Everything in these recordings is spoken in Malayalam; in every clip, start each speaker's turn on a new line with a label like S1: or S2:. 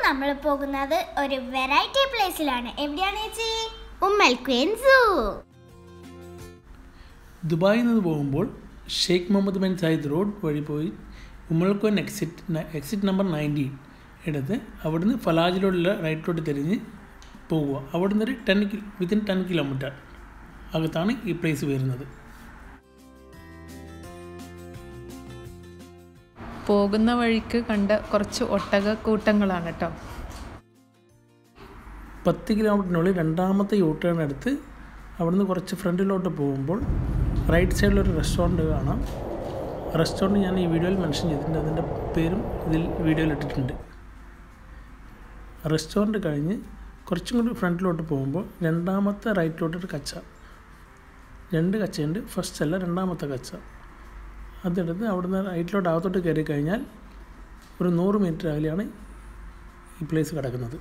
S1: നമ്മൾ പോകുന്നത് ഒരു വെറൈറ്റി പ്ലേസിലാണ് എവിടെയാണ് ചേച്ചി ഉമ്മൽ ക്വീൻ സൂ
S2: ദുബായിൽ നിന്ന് പോകുമ്പോൾ Sheikh Mohammed bin Zayed road വഴി പോയി ഉമ്മൽക്കോൻ എക്സിറ്റ് എക്സിറ്റ് നമ്പർ നയൻറ്റീൻ എടുത്ത് അവിടുന്ന് ഫലാജിലോട്ടുള്ള റൈറ്റിലോട്ട് തിരിഞ്ഞ് പോവുക അവിടുന്ന് ഒരു ten kilo within ten kilometre അകത്താണ് ഈ പ്ലേസ് വരുന്നത്
S3: പോകുന്ന വഴിക്ക് കണ്ട കുറച്ച് ഒട്ടക കൂട്ടങ്ങളാണ് കേട്ടോ
S2: പത്ത് കിലോമീറ്ററിനുള്ളിൽ രണ്ടാമത്തെ യൂ ടേൺ എടുത്ത് അവിടുന്ന് കുറച്ച് ഫ്രണ്ടിലോട്ട് പോകുമ്പോൾ റൈറ്റ് സൈഡിലൊരു റെസ്റ്റോറൻറ്റ് കാണാം റെസ്റ്റോറൻറ്റ് ഞാൻ ഈ വീഡിയോയിൽ മെൻഷൻ ചെയ്തിട്ടുണ്ട് അതിൻ്റെ പേരും ഇതിൽ വീഡിയോയിൽ ഇട്ടിട്ടുണ്ട് റെസ്റ്റോറൻറ്റ് കഴിഞ്ഞ് കുറച്ചും കൂടി ഫ്രണ്ടിലോട്ട് പോകുമ്പോൾ രണ്ടാമത്തെ റൈറ്റിലോട്ടൊരു കച്ച രണ്ട് കച്ചയുണ്ട് ഫസ്റ്റ് അല്ല രണ്ടാമത്തെ കച്ച അതെടുത്ത് അവിടുന്ന് റൈറ്റിലോട്ട് അകത്തോട്ട് കയറി കഴിഞ്ഞാൽ ഒരു നൂറ് മീറ്റർ അകലെയാണ് ഈ പ്ലേസ് കിടക്കുന്നത്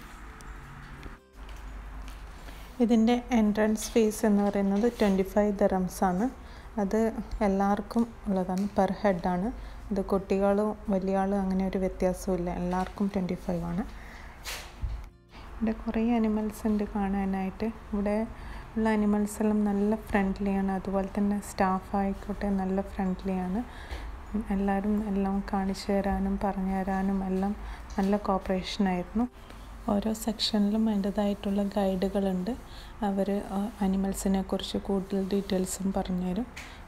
S3: ഇതിൻ്റെ എൻട്രൻസ് ഫീസ് എന്ന് പറയുന്നത് ട്വൻറ്റി ഫൈവ് ദറംസ് ആണ് അത് എല്ലാവർക്കും ഉള്ളതാണ് പെർ ഹെഡാണ് ഇത് കുട്ടികളും വലിയ ആളും അങ്ങനെ ഒരു വ്യത്യാസമില്ല എല്ലാവർക്കും ട്വൻറ്റി ഫൈവ് ആണ് ഇവിടെ കുറേ അനിമൽസ് ഉണ്ട് കാണാനായിട്ട് ഇവിടെ ഉള്ള അനിമൽസ് എല്ലാം നല്ല ഫ്രണ്ട്ലിയാണ് അതുപോലെ തന്നെ സ്റ്റാഫ് ആയിക്കോട്ടെ നല്ല ഫ്രണ്ട്ലിയാണ് എല്ലാവരും എല്ലാം കാണിച്ചു തരാനും പറഞ്ഞു തരാനും എല്ലാം നല്ല കോപ്പറേഷൻ ആയിരുന്നു ഓരോ സെക്ഷനിലും അതിൻ്റെതായിട്ടുള്ള ഗൈഡുകളുണ്ട് അവർ അനിമൽസിനെ കുറിച്ച് കൂടുതൽ ഡീറ്റെയിൽസും പറഞ്ഞുതരും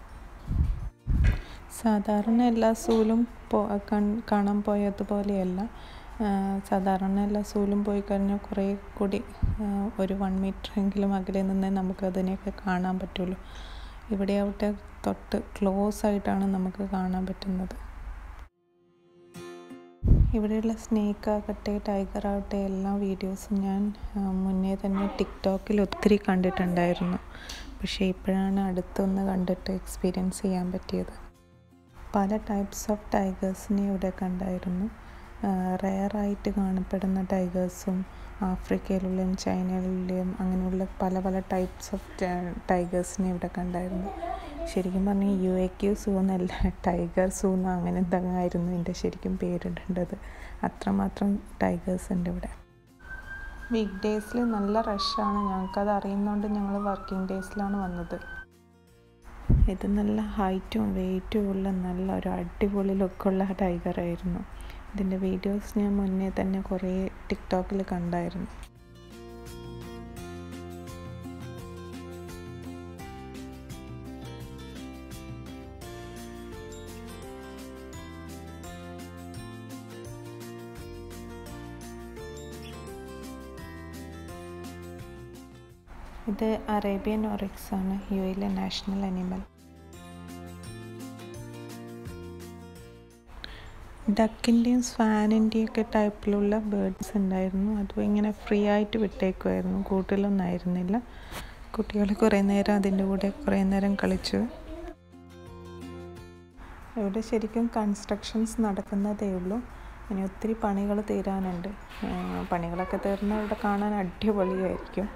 S3: സാധാരണ എല്ലാ സൂലും പോ കൺ- കാണാൻ പോയതുപോലെയല്ല ആ, സാധാരണ എല്ലാ സൂലും പോയി കഴിഞ്ഞാൽ കുറേ കൂടി ആ, ഒരു വൺ മീറ്റർ എങ്കിലും അകലെ നിന്നേ നമുക്ക് അതിനെയൊക്കെ കാണാൻ പറ്റുള്ളൂ ഇവിടെ ആവട്ടെ തൊട്ട് ക്ലോസ് ആയിട്ടാണ് നമുക്ക് കാണാൻ പറ്റുന്നത് ഇവിടെയുള്ള സ്നേക്ക് ആകട്ടെ ടൈഗർ ആവട്ടെ എല്ലാ വീഡിയോസും ഞാൻ ആ, മുന്നേ തന്നെ ടിക്ടോക്കിൽ ഒത്തിരി കണ്ടിട്ടുണ്ടായിരുന്നു പക്ഷേ ഇപ്പോഴാണ് അടുത്തൊന്ന് കണ്ടിട്ട് എക്സ്പീരിയൻസ് ചെയ്യാൻ പറ്റിയത് പല ടൈപ്സ് ഓഫ് ടൈഗേഴ്സിനെ ഇവിടെ കണ്ടായിരുന്നു റെയറായിട്ട് കാണപ്പെടുന്ന ടൈഗേഴ്സും ആഫ്രിക്കയിലുള്ളയും ചൈനയിലുള്ളയും അങ്ങനെയുള്ള പല പല ടൈപ്സ് ഓഫ് ടൈഗേഴ്സിനെ ഇവിടെ കണ്ടായിരുന്നു ശരിക്കും പറഞ്ഞാൽ യു എ ക്യു സൂ എന്നല്ല ടൈഗർ സൂ എന്ന് അങ്ങനെ എന്തെങ്കിലും എൻ്റെ ശരിക്കും പേരിടേണ്ടത് അത്രമാത്രം ടൈഗേഴ്സ് ഉണ്ട് ഇവിടെ വീക്ക് ഡേയ്സിൽ നല്ല റഷാണ് ഞങ്ങൾക്കത് അറിയുന്നതുകൊണ്ട് ഞങ്ങൾ വർക്കിംഗ് ഡേയ്സിലാണ് വന്നത് ഇത് നല്ല ഹൈറ്റും വെയിറ്റും ഉള്ള നല്ല ഒരു അടിപൊളി ലുക്കുള്ള ടൈഗർ ആയിരുന്നു ഇതിൻ്റെ വീഡിയോസ് ഞാൻ മുന്നേ തന്നെ കുറേ ടിക്ടോക്കിൽ കണ്ടായിരുന്നു ഇത് അറേബ്യൻ ഒറിക്സ് ആണ് യു എയിലെ നാഷണൽ അനിമൽ ഡക്കിൻ്റെയും സ്വാനിൻ്റെയും ഒക്കെ ടൈപ്പിലുള്ള ബേർഡ്സ് ഉണ്ടായിരുന്നു അതും ഇങ്ങനെ ഫ്രീ ആയിട്ട് വിട്ടേക്കുമായിരുന്നു കൂട്ടിലൊന്നും ആയിരുന്നില്ല കുട്ടികൾ കുറേ നേരം അതിൻ്റെ കൂടെ കുറേ നേരം കളിച്ചു ഇവിടെ ശരിക്കും കൺസ്ട്രക്ഷൻസ് നടക്കുന്നതേ ഉള്ളൂ ഇനി ഒത്തിരി പണികൾ തീരാനുണ്ട് ആ, പണികളൊക്കെ തീർന്നാൽ ഇവിടെ കാണാൻ അടിപൊളിയായിരിക്കും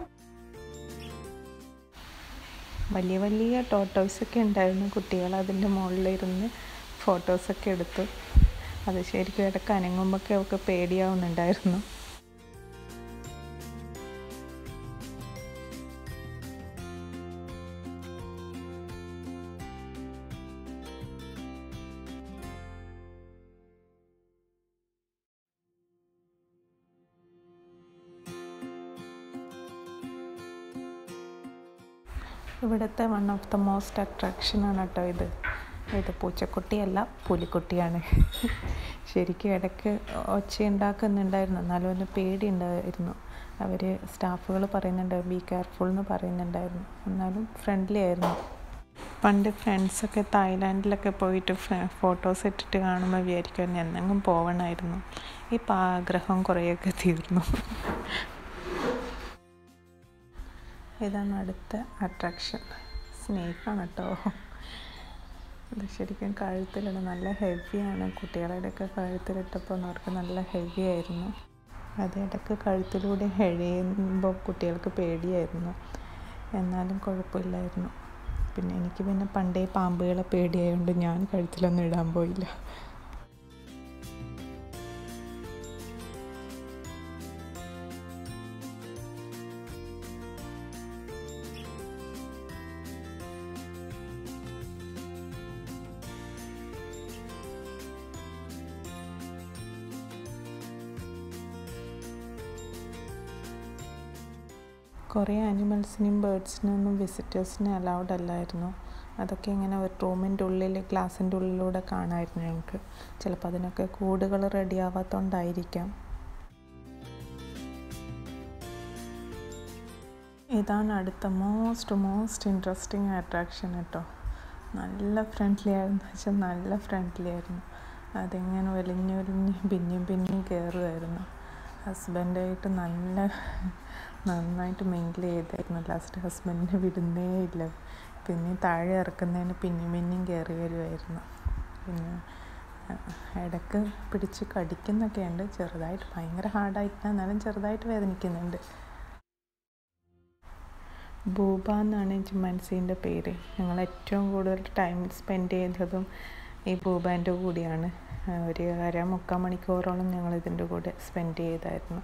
S3: വലിയ വലിയ ടോട്ടോയ്സൊക്കെ ഉണ്ടായിരുന്നു കുട്ടികൾ അതിൻ്റെ മുകളിലിരുന്ന് ഫോട്ടോസൊക്കെ എടുത്തു അത് ശരിക്കും ഇടയ്ക്ക് അനങ്ങുമ്പോഴൊക്കെ അവൾക്ക് പേടിയാവുന്നുണ്ടായിരുന്നു ഇവിടുത്തെ വൺ ഓഫ് ദ മോസ്റ്റ് അട്രാക്ഷനാണ് കേട്ടോ ഇത് ഇത് പൂച്ചക്കുട്ടിയല്ല പുലിക്കുട്ടിയാണ് ശരിക്കും ഇടയ്ക്ക് ഒച്ച ഉണ്ടാക്കുന്നുണ്ടായിരുന്നു എന്നാലും ഒന്ന് പേടി ഉണ്ടായിരുന്നു അവർ സ്റ്റാഫുകൾ പറയുന്നുണ്ട് ബി കെയർഫുൾ എന്ന് പറയുന്നുണ്ടായിരുന്നു എന്നാലും ഫ്രണ്ട്ലി ആയിരുന്നു പണ്ട് ഫ്രണ്ട്സൊക്കെ തായ്ലാൻഡിലൊക്കെ പോയിട്ട് ഫോട്ടോസ് ഇട്ടിട്ട് കാണുമ്പോൾ വിചാരിക്കും എന്നെങ്കിലും പോവണമായിരുന്നു ഇപ്പം ആഗ്രഹം കുറേയൊക്കെ തീർന്നു ഇതാണ് അടുത്ത അട്രാക്ഷൻ സ്നേക്കാണ് കേട്ടോ ഇത് ശരിക്കും കഴുത്തിലിട നല്ല ഹെവിയാണ് കുട്ടികളുടെയൊക്കെ കഴുത്തിലിട്ടപ്പോൾ അവർക്ക് നല്ല ഹെവി ആയിരുന്നു അത് ഇടയ്ക്ക് കഴുത്തിലൂടെ എഴയുമ്പോൾ കുട്ടികൾക്ക് പേടിയായിരുന്നു എന്നാലും കുഴപ്പമില്ലായിരുന്നു പിന്നെ എനിക്ക് പിന്നെ പണ്ടേ പാമ്പുകളെ പേടിയായതുകൊണ്ട് ഞാൻ കഴുത്തിലൊന്നും ഇടാൻ പോയില്ല കുറേ ആനിമൽസിനെയും ബേർഡ്സിനൊന്നും വിസിറ്റേഴ്സിനെ അലൗഡ് അല്ലായിരുന്നു അതൊക്കെ ഇങ്ങനെ ഒരു റൂമിൻ്റെ ഉള്ളിൽ ഗ്ലാസിൻ്റെ ഉള്ളിലൂടെ കാണാമായിരുന്നു ഞങ്ങൾക്ക് ചിലപ്പോൾ അതിനൊക്കെ കൂടുകൾ റെഡി ആവാത്തതുകൊണ്ടായിരിക്കാം ഇതാണ് അടുത്ത മോസ്റ്റ് മോസ്റ്റ് ഇൻട്രസ്റ്റിംഗ് അട്രാക്ഷൻ കേട്ടോ നല്ല ഫ്രണ്ട്ലി ആയിരുന്നു വെച്ചാൽ നല്ല ഫ്രണ്ട്ലി ആയിരുന്നു അതിങ്ങനെ വലിഞ്ഞ് വലിഞ്ഞ് പിന്നെയും പിന്നെയും കയറുമായിരുന്നു ഹസ്ബൻഡായിട്ട് നല്ല നന്നായിട്ട് മിങ്കിൾ ചെയ്തായിരുന്നു ലാസ്റ്റ് ഹസ്ബൻഡിനെ വിടുന്നേ ഇല്ല പിന്നെ താഴെ ഇറക്കുന്നതിന് പിന്നെയും പിന്നെയും കയറി വരുമായിരുന്നു പിന്നെ ഇടയ്ക്ക് പിടിച്ച് കടിക്കുന്നൊക്കെ ഉണ്ട് ചെറുതായിട്ട് ഭയങ്കര ഹാർഡായിട്ടില്ല എന്നാലും ചെറുതായിട്ട് വേദനിക്കുന്നുണ്ട് ബൂബ എന്നാണ് ചിമ്മാൻസീൻ്റെ പേര് ഞങ്ങൾ ഏറ്റവും കൂടുതൽ ടൈം സ്പെൻഡ് ചെയ്തതും ഈ ബൂബാൻ്റെ കൂടെയാണ് ഒരു അര മുക്കാൽ മണിക്കൂറോളം ഞങ്ങൾ ഇതിൻ്റെ കൂടെ സ്പെൻഡ് ചെയ്തായിരുന്നു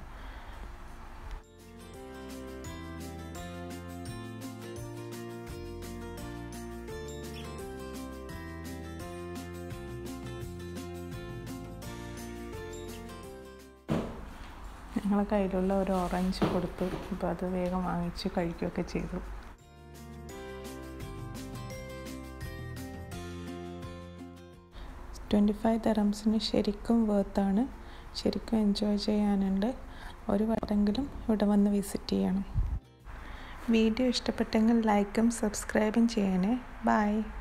S3: ഞങ്ങളെ കയ്യിലുള്ള ഒരു ഓറഞ്ച് കൊടുത്തു അപ്പോൾ അത് വേഗം വാങ്ങിച്ച് കഴിക്കുകയൊക്കെ ചെയ്തു ട്വൻറ്റി ഫൈവ് തെറംസിന് ശരിക്കും വേർത്താണ് ശരിക്കും എൻജോയ് ചെയ്യാനുണ്ട് ഒരു വട്ടെങ്കിലും ഇവിടെ വന്ന് വിസിറ്റ് ചെയ്യണം വീഡിയോ ഇഷ്ടപ്പെട്ടെങ്കിൽ ലൈക്കും സബ്സ്ക്രൈബും ചെയ്യണേ ബൈ